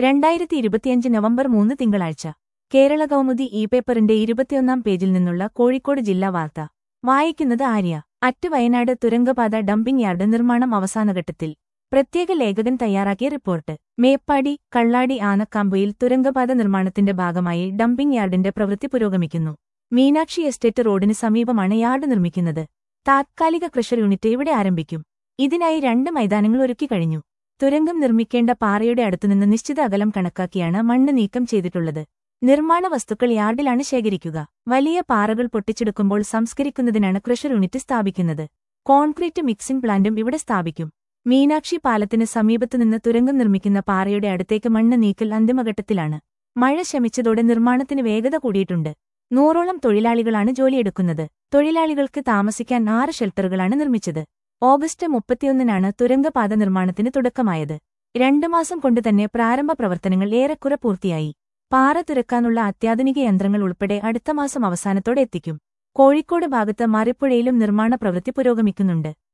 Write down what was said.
രണ്ടായിരത്തി ഇരുപത്തിയഞ്ച് നവംബർ മൂന്ന് തിങ്കളാഴ്ച കേരള കൗമുദി ഇ പേപ്പറിന്റെ ഇരുപത്തിയൊന്നാം പേജിൽ നിന്നുള്ള കോഴിക്കോട് ജില്ലാ വാർത്ത വായിക്കുന്നത് ആര്യ അറ്റ് വയനാട് തുരങ്കപാത ഡംപിംഗ് യാർഡ് നിർമ്മാണം അവസാനഘട്ടത്തിൽ പ്രത്യേക ലേഖകൻ തയ്യാറാക്കിയ റിപ്പോർട്ട് മേപ്പാടി കള്ളാടി ആനക്കാമ്പയിൽ തുരങ്കപാത നിർമ്മാണത്തിന്റെ ഭാഗമായി ഡംപിംഗ് യാർഡിന്റെ പ്രവൃത്തി പുരോഗമിക്കുന്നു മീനാക്ഷി എസ്റ്റേറ്റ് റോഡിന് സമീപമാണ് യാർഡ് നിർമ്മിക്കുന്നത് താത്കാലിക ക്രഷർ യൂണിറ്റ് ഇവിടെ ആരംഭിക്കും ഇതിനായി രണ്ട് മൈതാനങ്ങൾ ഒരുക്കി കഴിഞ്ഞു തുരങ്കം നിർമ്മിക്കേണ്ട പാറയുടെ അടുത്തുനിന്ന് നിശ്ചിത അകലം കണക്കാക്കിയാണ് മണ്ണ് നീക്കം ചെയ്തിട്ടുള്ളത് നിർമ്മാണ വസ്തുക്കൾ യാർഡിലാണ് ശേഖരിക്കുക വലിയ പാറകൾ പൊട്ടിച്ചെടുക്കുമ്പോൾ സംസ്കരിക്കുന്നതിനാണ് ക്രഷർ യൂണിറ്റ് സ്ഥാപിക്കുന്നത് കോൺക്രീറ്റ് മിക്സിംഗ് പ്ലാന്റും ഇവിടെ സ്ഥാപിക്കും മീനാക്ഷി പാലത്തിന് സമീപത്തുനിന്ന് തുരങ്കം നിർമ്മിക്കുന്ന പാറയുടെ അടുത്തേക്ക് മണ്ണ് നീക്കൽ അന്തിമഘട്ടത്തിലാണ് മഴ ശമിച്ചതോടെ നിർമ്മാണത്തിന് വേഗത കൂടിയിട്ടുണ്ട് നൂറോളം തൊഴിലാളികളാണ് ജോലിയെടുക്കുന്നത് തൊഴിലാളികൾക്ക് താമസിക്കാൻ ആറ് ഷെൽട്ടറുകളാണ് നിർമ്മിച്ചത് ഓഗസ്റ്റ് മുപ്പത്തിയൊന്നിനാണ് തുരങ്കപാത നിർമ്മാണത്തിന് തുടക്കമായത് രണ്ടു മാസം കൊണ്ടുതന്നെ പ്രാരംഭ പ്രവർത്തനങ്ങൾ ഏറെക്കുറെ പൂർത്തിയായി പാറ തുരക്കാനുള്ള അത്യാധുനിക യന്ത്രങ്ങൾ ഉൾപ്പെടെ അടുത്ത മാസം അവസാനത്തോടെ എത്തിക്കും കോഴിക്കോട് ഭാഗത്ത് മറിപ്പുഴയിലും നിർമ്മാണ പ്രവൃത്തി പുരോഗമിക്കുന്നുണ്ട്